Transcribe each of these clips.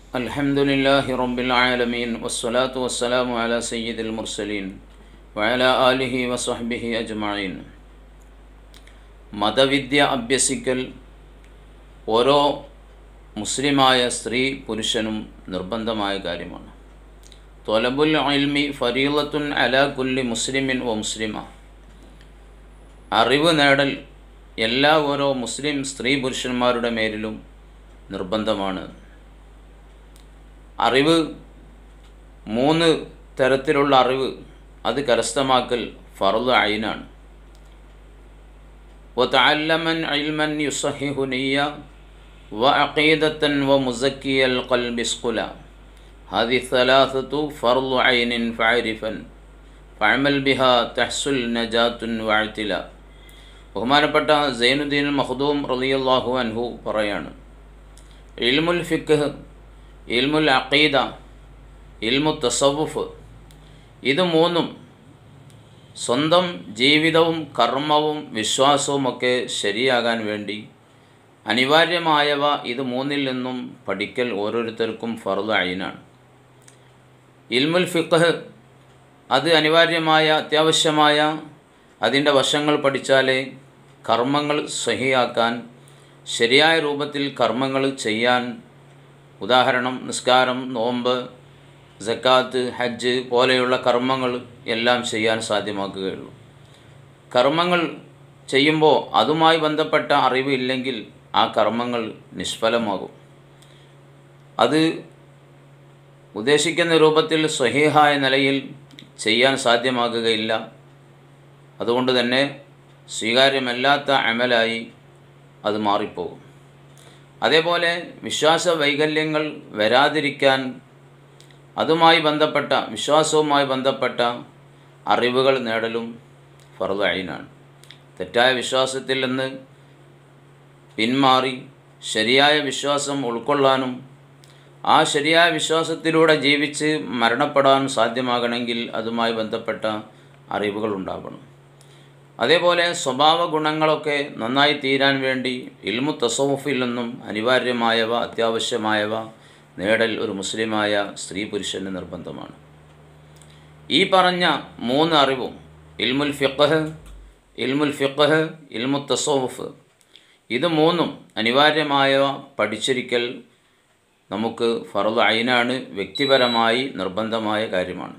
الحمد لله رب العالمين والصلاة والسلام على سيد المرسلين وعلى آله وصحبه أجمعين മതവിദ്യ അഭ്യസിക്കൽ ഓരോ മുസ്ലിമായ സ്ത്രീ പുരുഷനും നിർബന്ധമായ കാര്യമാണ് തൊലബുൽ ഇൽമി ഫരീലത്തുൻ അല കുല്ലി മുസ്ലിമിൻ വ മുസ്ലിമ അറിവ് നേടൽ എല്ലാ ഓരോ മുസ്ലിം സ്ത്രീ പുരുഷന്മാരുടെ മേലിലും നിർബന്ധമാണ് അറിവ് മൂന്ന് തരത്തിലുള്ള അറിവ് അത് കരസ്ഥമാക്കൽ ഫറുദ് ഐനാണ് وتعلما علما يصحح نية وعقيدة ومزكي القلب اسقلا هذه الثلاثة فرض عين فعرفا فعمل بها تحصل نجاة واعتلاء ബഹുമാനപ്പെട്ട സൈനുദ്ദീൻ മഹദൂം റളിയല്ലാഹു അൻഹു പറയാണ് ഇൽമുൽ ഫിഖ് ഇൽമുൽ അഖീദ ഇൽമു തസവുഫ് ഇത് മൂന്നും സ്വന്തം ജീവിതവും കർമ്മവും വിശ്വാസവുമൊക്കെ ശരിയാകാൻ വേണ്ടി അനിവാര്യമായവ ഇത് മൂന്നിൽ നിന്നും പഠിക്കൽ ഓരോരുത്തർക്കും ഫറുദ് അയിനാണ് ഇൽമുൽ ഫിഖ് അത് അനിവാര്യമായ അത്യാവശ്യമായ അതിൻ്റെ വശങ്ങൾ പഠിച്ചാലേ കർമ്മങ്ങൾ സഹിയാക്കാൻ ശരിയായ രൂപത്തിൽ കർമ്മങ്ങൾ ചെയ്യാൻ ഉദാഹരണം നിസ്കാരം നോമ്പ് സക്കാത്ത് ഹജ്ജ് പോലെയുള്ള കർമ്മങ്ങൾ എല്ലാം ചെയ്യാൻ സാധ്യമാക്കുകയുള്ളൂ കർമ്മങ്ങൾ ചെയ്യുമ്പോൾ അതുമായി ബന്ധപ്പെട്ട അറിവ് ഇല്ലെങ്കിൽ ആ കർമ്മങ്ങൾ നിഷ്ഫലമാകും അത് ഉദ്ദേശിക്കുന്ന രൂപത്തിൽ സ്വഹീഹായ നിലയിൽ ചെയ്യാൻ സാധ്യമാകുകയില്ല അതുകൊണ്ട് തന്നെ സ്വീകാര്യമല്ലാത്ത അമലായി അത് മാറിപ്പോകും അതേപോലെ വിശ്വാസ വൈകല്യങ്ങൾ വരാതിരിക്കാൻ അതുമായി ബന്ധപ്പെട്ട വിശ്വാസവുമായി ബന്ധപ്പെട്ട അറിവുകൾ നേടലും ഫറുദ് അയിനാണ് തെറ്റായ വിശ്വാസത്തിൽ നിന്ന് പിന്മാറി ശരിയായ വിശ്വാസം ഉൾക്കൊള്ളാനും ആ ശരിയായ വിശ്വാസത്തിലൂടെ ജീവിച്ച് മരണപ്പെടാൻ സാധ്യമാകണമെങ്കിൽ അതുമായി ബന്ധപ്പെട്ട അറിവുകൾ ഉണ്ടാകണം അതേപോലെ സ്വഭാവ ഗുണങ്ങളൊക്കെ നന്നായി തീരാൻ വേണ്ടി ഇൽമു തസവുഫിൽ നിന്നും അനിവാര്യമായവ അത്യാവശ്യമായവ നേടൽ ഒരു മുസ്ലിമായ സ്ത്രീ പുരുഷന് നിർബന്ധമാണ് ഈ പറഞ്ഞ മൂന്ന് അറിവും ഇൽമുൽ ഫിഖ് ഇൽമുൽ ഫിഖ് ഇൽമു തസവുഫ് ഇത് മൂന്നും അനിവാര്യമായവ പഠിച്ചിരിക്കൽ നമുക്ക് ഫറുദ് ഐനാണ് വ്യക്തിപരമായി നിർബന്ധമായ കാര്യമാണ്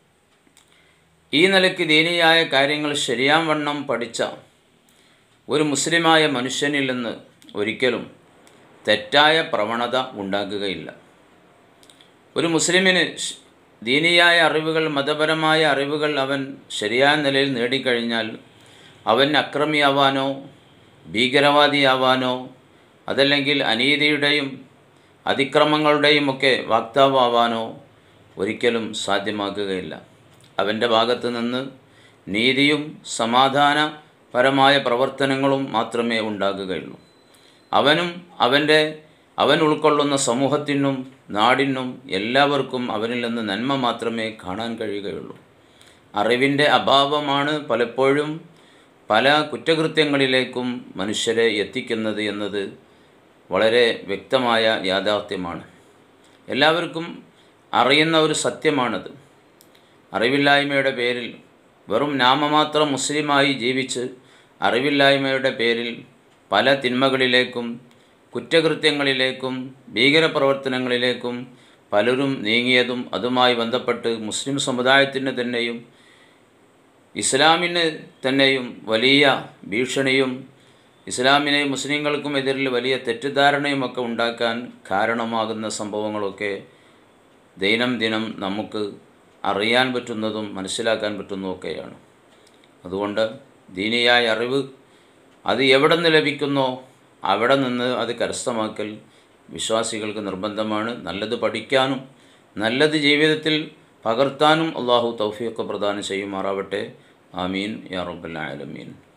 ഈ നിലയ്ക്ക് ദീനിയായ കാര്യങ്ങൾ ശരിയാം വണ്ണം പഠിച്ച ഒരു മുസ്ലിമായ മനുഷ്യനിൽ നിന്ന് ഒരിക്കലും തെറ്റായ പ്രവണത ഉണ്ടാകുകയില്ല ഒരു മുസ്ലിമിന് ദീനിയായ അറിവുകൾ മതപരമായ അറിവുകൾ അവൻ ശരിയായ നിലയിൽ നേടിക്കഴിഞ്ഞാൽ അവൻ അക്രമിയാവാനോ ഭീകരവാദിയാവാനോ അതല്ലെങ്കിൽ അനീതിയുടെയും അതിക്രമങ്ങളുടെയും ഒക്കെ വാക്താവാവാനോ ഒരിക്കലും സാധ്യമാക്കുകയില്ല അവൻ്റെ ഭാഗത്ത് നിന്ന് നീതിയും സമാധാനപരമായ പ്രവർത്തനങ്ങളും മാത്രമേ ഉണ്ടാകുകയുള്ളൂ അവനും അവൻ്റെ അവൻ ഉൾക്കൊള്ളുന്ന സമൂഹത്തിനും നാടിനും എല്ലാവർക്കും അവനിൽ നിന്ന് നന്മ മാത്രമേ കാണാൻ കഴിയുകയുള്ളൂ അറിവിൻ്റെ അഭാവമാണ് പലപ്പോഴും പല കുറ്റകൃത്യങ്ങളിലേക്കും മനുഷ്യരെ എത്തിക്കുന്നത് എന്നത് വളരെ വ്യക്തമായ യാഥാർത്ഥ്യമാണ് എല്ലാവർക്കും അറിയുന്ന ഒരു സത്യമാണത് അറിവില്ലായ്മയുടെ പേരിൽ വെറും നാമമാത്രം മുസ്ലിമായി ജീവിച്ച് അറിവില്ലായ്മയുടെ പേരിൽ പല തിന്മകളിലേക്കും കുറ്റകൃത്യങ്ങളിലേക്കും ഭീകരപ്രവർത്തനങ്ങളിലേക്കും പലരും നീങ്ങിയതും അതുമായി ബന്ധപ്പെട്ട് മുസ്ലിം സമുദായത്തിന് തന്നെയും ഇസ്ലാമിന് തന്നെയും വലിയ ഭീഷണിയും ഇസ്ലാമിനെ മുസ്ലിങ്ങൾക്കും എതിരിൽ വലിയ തെറ്റിദ്ധാരണയുമൊക്കെ ഉണ്ടാക്കാൻ കാരണമാകുന്ന സംഭവങ്ങളൊക്കെ ദൈനംദിനം നമുക്ക് അറിയാൻ പറ്റുന്നതും മനസ്സിലാക്കാൻ പറ്റുന്നതൊക്കെയാണ് അതുകൊണ്ട് ദീനിയായ അറിവ് അത് എവിടെ നിന്ന് ലഭിക്കുന്നോ അവിടെ നിന്ന് അത് കരസ്ഥമാക്കൽ വിശ്വാസികൾക്ക് നിർബന്ധമാണ് നല്ലത് പഠിക്കാനും നല്ലത് ജീവിതത്തിൽ പകർത്താനും അള്ളാഹു തൗഫീഖ് പ്രദാനം ചെയ്യുമാറാവട്ടെ ആമീൻ യാ റബ്ബൽ ആലമീൻ